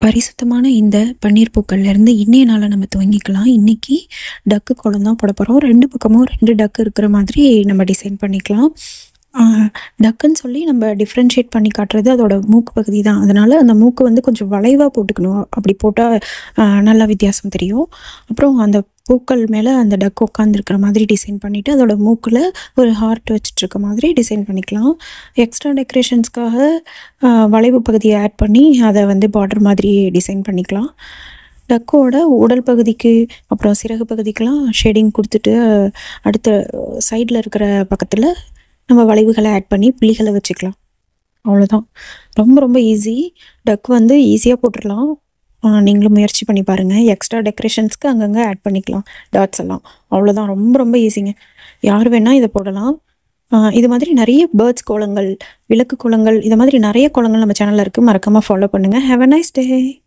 பரிசுத்தமான இந்த பன்னீர் பூக்கள்லேருந்து இன்னைய நாளை நம்ம துவங்கிக்கலாம் இன்னைக்கு டக்கு குளம் தான் போட போகிறோம் ரெண்டு பக்கமும் ரெண்டு டக்கு இருக்கிற மாதிரி நம்ம டிசைன் பண்ணிக்கலாம் ஆஹ் டக்குன்னு சொல்லி நம்ம டிஃப்ரென்ஷியேட் பண்ணி காட்டுறது அதோட மூக்கு பகுதி தான் அதனால் அந்த மூக்கு வந்து கொஞ்சம் வளைவாக போட்டுக்கணும் அப்படி போட்டால் நல்லா வித்தியாசம் தெரியும் அப்புறம் அந்த பூக்கள் மேலே அந்த டக் உட்காந்துருக்கிற மாதிரி டிசைன் பண்ணிவிட்டு அதோட மூக்கில் ஒரு ஹார்ட் வச்சுட்ருக்க மாதிரி டிசைன் பண்ணிக்கலாம் எக்ஸ்ட்ரா டெக்கரேஷன்ஸ்க்காக வளைவு பகுதியை ஆட் பண்ணி அதை வந்து பார்டர் மாதிரி டிசைன் பண்ணிக்கலாம் டக்கோட உடல் பகுதிக்கு அப்புறம் சிறகு பகுதிக்கெலாம் ஷேடிங் கொடுத்துட்டு அடுத்த சைடில் இருக்கிற பக்கத்தில் நம்ம வளைவுகளை ஆட் பண்ணி புள்ளிகளை வச்சுக்கலாம் அவ்வளோதான் ரொம்ப ரொம்ப ஈஸி டக் வந்து ஈஸியாக போட்டுடலாம் ஆஹ் நீங்களும் முயற்சி பண்ணி பாருங்கள் எக்ஸ்ட்ரா டெக்கரேஷன்ஸ்க்கு அங்கங்கே ஆட் பண்ணிக்கலாம் டாட்ஸ் எல்லாம் அவ்வளோதான் ரொம்ப ரொம்ப ஈஸிங்க யார் வேணால் இதை போடலாம் ஆஹ் இது மாதிரி நிறைய பேர்ட்ஸ் கோலங்கள் விளக்கு கோலங்கள் இது மாதிரி நிறைய கோலங்கள் நம்ம சேனலில் இருக்குது மறக்காமல் ஃபாலோ பண்ணுங்கள் ஹேவ் அ நைஸ் டே